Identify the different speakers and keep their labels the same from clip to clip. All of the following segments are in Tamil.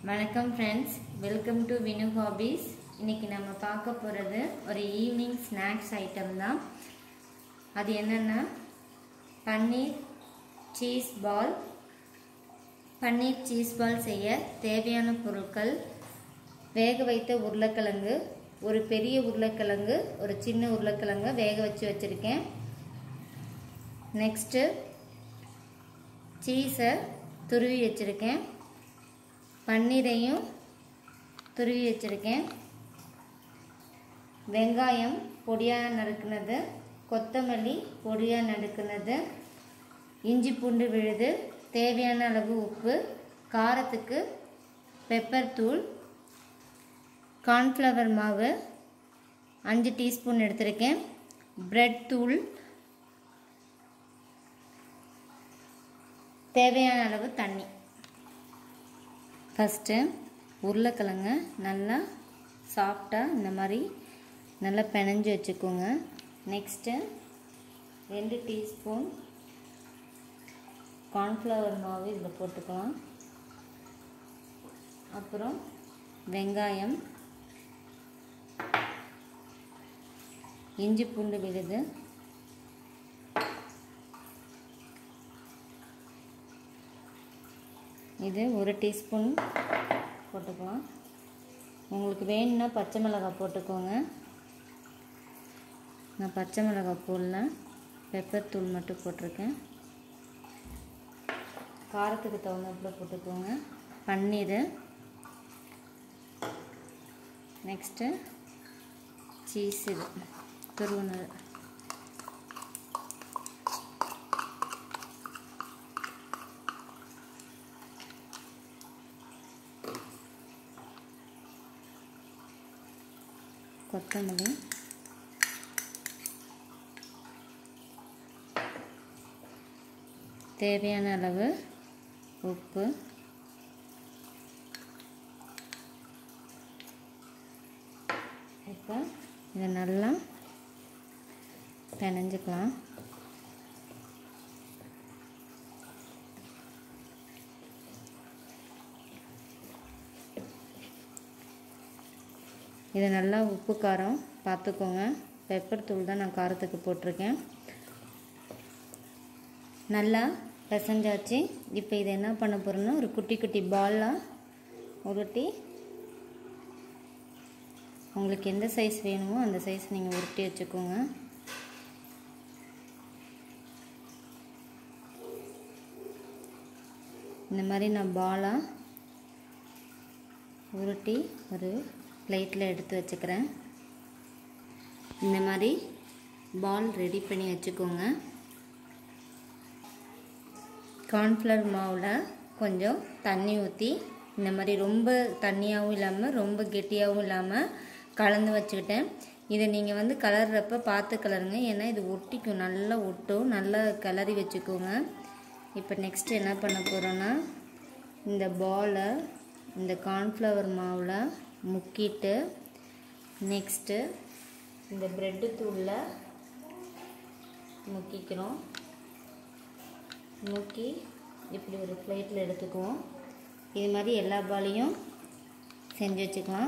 Speaker 1: வணக்கம் friends welcome to Vinu hobbies இன்னைக்கு நம்ம பார்க்க போகிறது ஒரு ஈவினிங் ஸ்நாக்ஸ் ஐட்டம் தான் அது என்னென்னா பன்னீர் சீஸ் பால் பன்னீர் சீஸ் பால் செய்ய தேவையான பொருட்கள் வேக வைத்த உருளைக்கிழங்கு ஒரு பெரிய உருளைக்கிழங்கு ஒரு சின்ன உருளைக்கிழங்கு வேக வச்சு வச்சுருக்கேன் நெக்ஸ்ட்டு சீஸை துருவி வச்சுருக்கேன் பன்னீரையும் துருவி வச்சுருக்கேன் வெங்காயம் பொடியாக நறுக்குனது கொத்தமல்லி பொடியாக நறுக்குனது இஞ்சி பூண்டு விழுது தேவையான அளவு உப்பு காரத்துக்கு பெப்பர் தூள் கார்ன்ஃப்ளவர் மாவு அஞ்சு டீஸ்பூன் எடுத்திருக்கேன் பிரெட் தூள் தேவையான அளவு தண்ணி ஃபஸ்ட்டு உருளைக்கிழங்க நல்லா சாஃப்டாக இந்த மாதிரி நல்லா பிணைஞ்சு வச்சுக்கோங்க நெக்ஸ்ட்டு ரெண்டு டீஸ்பூன் கார்ன்ஃப்ளவர் மாவு இதில் போட்டுக்கலாம் அப்புறம் வெங்காயம் இஞ்சி பூண்டு விழுது இது ஒரு டீஸ்பூன் போட்டுக்கலாம் உங்களுக்கு வேணும்னா பச்சை மிளகாய் போட்டுக்கோங்க நான் பச்சை மிளகாய் போடல பெப்பர் தூள் மட்டும் போட்டிருக்கேன் காரத்துக்கு தகுந்தாப்புல போட்டுக்கோங்க பன்னீர் நெக்ஸ்ட்டு சீஸ் இது துருவுனது கொத்தமல்லி தேவையான அளவு உப்பு இப்போ இதை நல்லா பிணைஞ்சிக்கலாம் இது நல்லா உப்பு காரம் பார்த்துக்கோங்க பெப்பர் தூள் தான் நான் காரத்துக்கு போட்டிருக்கேன் நல்லா பிசைஞ்சாச்சு இப்போ இதை என்ன பண்ண போகிறோன்னா ஒரு குட்டி குட்டி பாலாக உருட்டி உங்களுக்கு எந்த சைஸ் வேணுமோ அந்த சைஸ் நீங்கள் உருட்டி வச்சுக்கோங்க இந்த மாதிரி நான் பாலாக உருட்டி ஒரு பிளேட்டில் எடுத்து வச்சுக்கிறேன் இந்த மாதிரி பால் ரெடி பண்ணி வச்சுக்கோங்க கார்ன்ஃப்ளவர் மாவில் கொஞ்சம் தண்ணி ஊற்றி இந்த மாதிரி ரொம்ப தண்ணியாகவும் இல்லாமல் ரொம்ப கெட்டியாகவும் இல்லாமல் கலந்து வச்சுக்கிட்டேன் இதை நீங்கள் வந்து கலர்றப்ப பார்த்து கலருங்க ஏன்னா இது ஒட்டிக்கும் நல்லா ஒட்டும் நல்லா கிளறி வச்சுக்கோங்க இப்போ நெக்ஸ்ட் என்ன பண்ண போகிறோன்னா இந்த பாலை இந்த கார்ன்ஃப்ளவர் மாவில் முக்கிட்டு நெக்ஸ்ட்டு இந்த ப்ரெட்டு தூளில் முக்கிக்கிறோம் முக்கி இப்படி ஒரு பிளேட்டில் எடுத்துக்குவோம் இது மாதிரி எல்லா பாலையும் செஞ்சு வச்சுக்கலாம்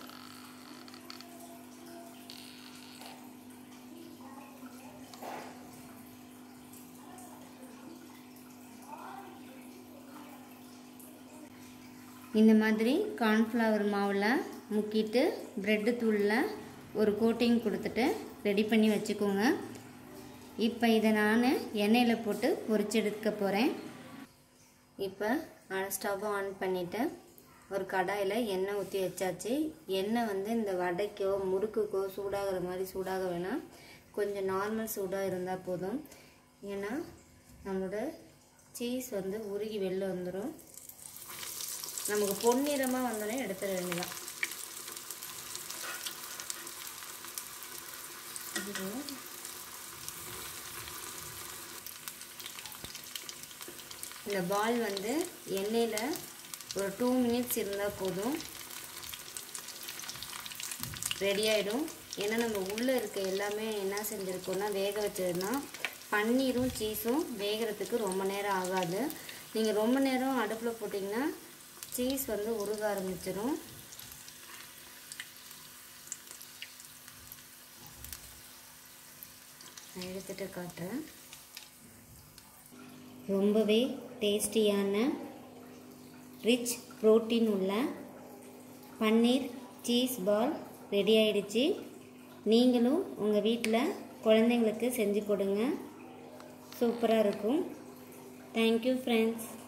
Speaker 1: இந்த மாதிரி கார்ன்ஃப்ளவர் மாவில் முக்கிட்டு ப்ரெட்டு தூளில் ஒரு கோட்டிங் கொடுத்துட்டு ரெடி பண்ணி வச்சுக்கோங்க இப்போ இதை நான் எண்ணெயில் போட்டு பொரிச்சு எடுக்க போகிறேன் இப்போ ஸ்டவ் ஆன் பண்ணிவிட்டு ஒரு கடாயில் எண்ணெய் ஊற்றி வச்சாச்சு எண்ணெய் வந்து இந்த வடைக்கோ முறுக்குக்கோ சூடாகிற மாதிரி சூடாக வேணாம் கொஞ்சம் நார்மல் சூடாக இருந்தால் போதும் ஏன்னா நம்மளோட சீஸ் வந்து உருகி வெளில வந்துடும் நமக்கு பொன்னிறமாக வந்தோடனே எடுத்துட வேண்டியதான் இந்த பால் வந்து எண்ணெயில் ஒரு டூ மினிட்ஸ் இருந்தால் போதும் ரெடி ஆகிடும் ஏன்னா நம்ம உள்ளே இருக்க எல்லாமே என்ன செஞ்சுருக்கோன்னா வேக வச்சதுன்னா பன்னீரும் சீஸும் வேகிறதுக்கு ரொம்ப நேரம் ஆகாது நீங்கள் ரொம்ப நேரம் அடுப்பில் போட்டிங்கன்னா சீஸ் வந்து உருக ஆரம்பிச்சிடும் நான் எடுத்துட்டு காட்டுறேன் ரொம்பவே டேஸ்டியான ரிச் ப்ரோட்டீன் உள்ள பன்னீர் சீஸ் பால் ரெடி ஆயிடுச்சு நீங்களும் உங்கள் வீட்டில் குழந்தைங்களுக்கு செஞ்சு கொடுங்க சூப்பராக இருக்கும் தேங்க்யூ ஃப்ரெண்ட்ஸ்